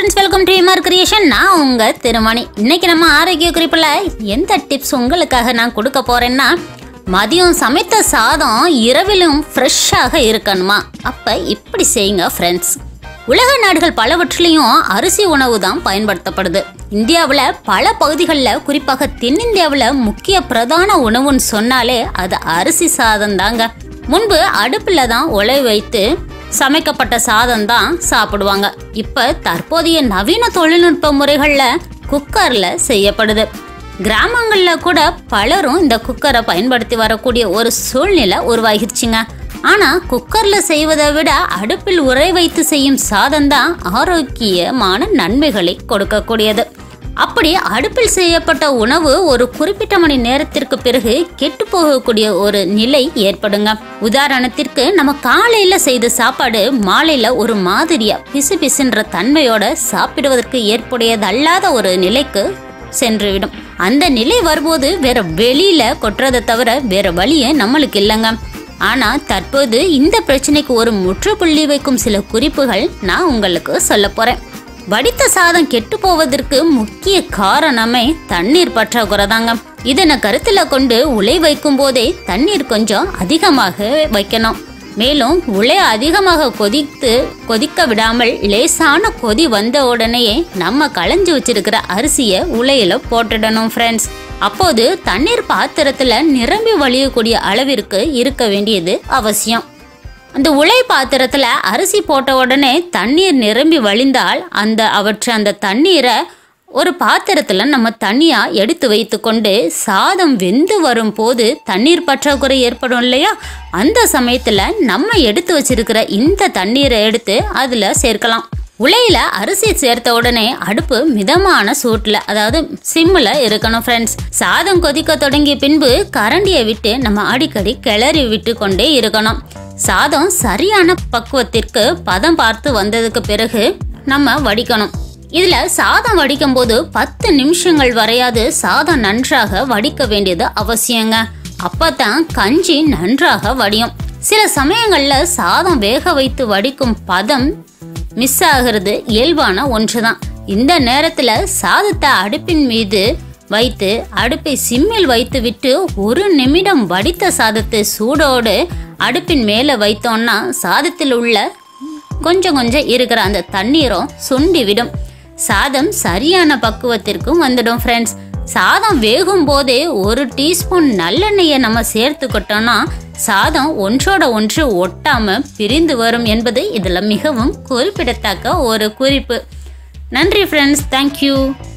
friends welcome to Imar creation நான் உங்க திருமணி இன்னைக்கு நம்ம ஆரோக்கிய குறிப்பில் எந்த டிப்ஸ் உங்களுக்காக நான் கொடுக்க போறேன்னா மதியம் சமைத்த சாதம் இரவிலும் ஃப்ரெஷ்ஷாக இருக்கணுமா அப்ப இப்படி செய்யுங்க ஃப்ரெண்ட்ஸ் உலக நாடுகள் பலவற்றிலையும் அரிசி உணவு தான் பயன்படுத்தப்படுது இந்தியாவில் பல பகுதிகளில் குறிப்பாக தென்னிந்தியாவில் முக்கிய பிரதான உணவுன்னு சொன்னாலே அது அரிசி சாதம் தாங்க முன்பு அடுப்பில் தான் உலை வைத்து சமைக்கப்பட்ட சாதம் தான் சாப்பிடுவாங்க இப்ப தற்போதைய நவீன தொழில்நுட்ப முறைகள்ல குக்கர்ல செய்யப்படுது கிராமங்கள்ல கூட பலரும் இந்த குக்கரை பயன்படுத்தி வரக்கூடிய ஒரு சூழ்நிலை உருவாகிருச்சுங்க ஆனா குக்கர்ல செய்வதை விட அடுப்பில் உறை வைத்து செய்யும் சாதம் தான் ஆரோக்கியமான நன்மைகளை கொடுக்கக்கூடியது அப்படி அடுப்பில் செய்யப்பட்ட உணவு ஒரு குறிப்பிட்ட மணி நேரத்திற்கு பிறகு கெட்டு போகக்கூடிய ஒரு நிலை ஏற்படுங்க உதாரணத்திற்கு நம்ம காலையில செய்த சாப்பாடு மாலையில ஒரு மாதிரியா பிசு பிசுன்ற தன்மையோட சாப்பிடுவதற்கு ஏற்புடையதல்லாத ஒரு நிலைக்கு சென்றுவிடும் அந்த நிலை வரும்போது வேற வெளியில கொட்டுறதை தவிர வேற வழியே நம்மளுக்கு இல்லைங்க ஆனா தற்போது இந்த பிரச்சனைக்கு ஒரு முற்றுப்புள்ளி வைக்கும் சில குறிப்புகள் நான் உங்களுக்கு சொல்ல போறேன் வடித்த சாதம் கெட்டு போவதற்கு முக்கிய காரணமே தண்ணீர் பற்றாக்குறை தாங்க இதனை கருத்துல கொண்டு உலை வைக்கும் போதே தண்ணீர் கொஞ்சம் அதிகமாக வைக்கணும் மேலும் உலை அதிகமாக கொதித்து கொதிக்க விடாமல் லேசான கொதி வந்த உடனேயே நம்ம களைஞ்சு வச்சிருக்கிற அரிசியை உலையில போட்டுடணும் ஃப்ரெண்ட்ஸ் அப்போது தண்ணீர் பாத்திரத்துல நிரம்பி வழியக்கூடிய அளவிற்கு இருக்க வேண்டியது அவசியம் அந்த உலை பாத்திரத்துல அரிசி போட்ட உடனே தண்ணீர் நிரம்பி வழிந்தால் அந்த அவற்றை அந்த தண்ணீரை ஒரு பாத்திரத்துல நம்ம தனியா எடுத்து வைத்துக்கொண்டு சாதம் வெந்து வரும்போது தண்ணீர் பற்றாக்குறை ஏற்படும் இல்லையா அந்த சமயத்துல நம்ம எடுத்து வச்சிருக்கிற இந்த தண்ணீரை எடுத்து அதுல சேர்க்கலாம் உலையில அரிசி சேர்த்த உடனே அடுப்பு மிதமான சூட்டில் அதாவது சிம்மில் இருக்கணும் ஃப்ரெண்ட்ஸ் சாதம் கொதிக்க தொடங்கிய பின்பு கரண்டியை விட்டு நம்ம அடிக்கடி கிளறி விட்டு கொண்டே இருக்கணும் சாதம் சரியான பக்குவத்திற்கு பதம் பார்த்து வந்ததுக்கு பிறகு நம்ம வடிக்கணும் இதுல சாதம் வடிக்கும் போது பத்து நிமிஷங்கள் வரையாது சாதம் நன்றாக வடிக்க வேண்டியது அவசியங்க அப்பதான் கஞ்சி நன்றாக வடியும் சில சமயங்கள்ல சாதம் வேக வைத்து வடிக்கும் பதம் மிஸ் ஆகிறது இயல்பான ஒன்றுதான் இந்த நேரத்துல சாதத்தை அடுப்பின் மீது வைத்து அடுப்பை சிம்மில் வைத்துவிட்டு ஒரு நிமிடம் வடித்த சாதத்தை சூடோடு அடுப்பின் மேலே வைத்தோம்னா சாதத்தில் உள்ள கொஞ்சம் கொஞ்சம் இருக்கிற அந்த தண்ணீரும் சுண்டி விடும் சாதம் சரியான பக்குவத்திற்கும் வந்துடும் ஃப்ரெண்ட்ஸ் சாதம் வேகும் போதே ஒரு டீஸ்பூன் நல்லெண்ணெயை நம்ம சேர்த்துக்கிட்டோம்னா சாதம் ஒன்றோட ஒன்று ஒட்டாம பிரிந்து வரும் என்பது இதில் மிகவும் குறிப்பிடத்தக்க ஒரு குறிப்பு நன்றி ஃப்ரெண்ட்ஸ் தேங்க்யூ